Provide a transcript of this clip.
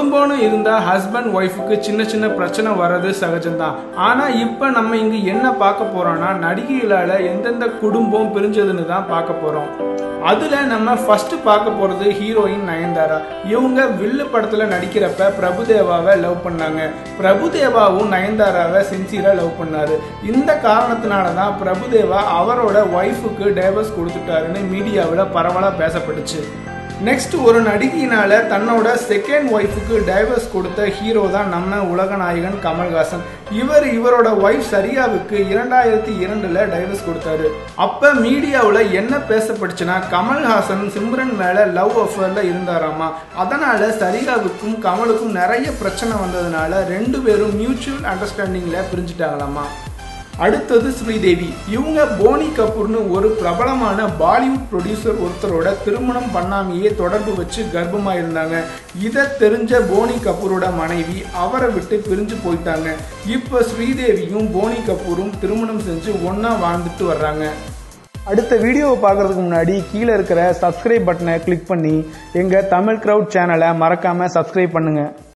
குடும்பம்னு இருந்தா ஹஸ்பண்ட் ஒய்ஃபுக்கு சின்ன சின்ன பிரச்சனை வர்றது சகஜம்தான் ஆனா இப்ப நம்ம இங்க என்ன பார்க்க போறோம்னா நடிகைகளால எந்தெந்த குடும்பம் பிரிஞ்சதுன்னு தான் பார்க்க போறோம் அதுல நம்ம ஃபர்ஸ்ட் பார்க்க போறது ஹீரோயின் நயன்தாரா இவங்க வில்லு படத்துல நடிக்கிறப்ப பிரபுதேவாவை லவ் பண்ணாங்க பிரபுதேவாவும் நயன்தாராவை சின்சியரா லவ் பண்ணாரு இந்த காரணத்தினால தான் பிரபுதேவா அவரோட ஒய்ஃபுக்கு டைவர்ஸ் கொடுத்துட்டாருன்னு மீடியாவில் பரவலா பேசப்பட்டுச்சு நெக்ஸ்ட் ஒரு நடிகையினால தன்னோட செகண்ட் ஒய்ஃபுக்கு டைவர்ஸ் கொடுத்த ஹீரோ தான் நம்ம உலக நாயகன் கமல்ஹாசன் இவர் இவரோட ஒய்ஃப் சரியாவுக்கு இரண்டாயிரத்தி இரண்டுல டைவர்ஸ் கொடுத்தாரு அப்ப மீடியாவுல என்ன பேசப்பட்டுச்சுன்னா கமல்ஹாசன் சிம்ரன் மேல லவ் அஃபேர்ல இருந்தாராமா அதனால சரிகாவுக்கும் கமலுக்கும் நிறைய பிரச்சனை வந்ததுனால ரெண்டு பேரும் மியூச்சுவல் அண்டர்ஸ்டாண்டிங்ல பிரிஞ்சுட்டாங்களாமா அடுத்தது ஸ்ரீதேவி இவங்க போனி கபூர்னு ஒரு பிரபலமான பாலிவுட் ப்ரொடியூசர் ஒருத்தரோட திருமணம் பண்ணாமையே தொடர்பு வச்சு கர்ப்பமா இருந்தாங்க இதை தெரிஞ்ச போனி கபூரோட மனைவி அவரை விட்டு பிரிஞ்சு போயிட்டாங்க இப்போ ஸ்ரீதேவியும் போனி கபூரும் திருமணம் செஞ்சு ஒண்ணா வாழ்ந்துட்டு வர்றாங்க அடுத்த வீடியோவை பார்க்கறதுக்கு முன்னாடி கீழே இருக்கிற சப்ஸ்கிரைப் பட்டனை கிளிக் பண்ணி எங்க தமிழ் கிரவுட் சேனலை மறக்காம சப்ஸ்கிரைப் பண்ணுங்க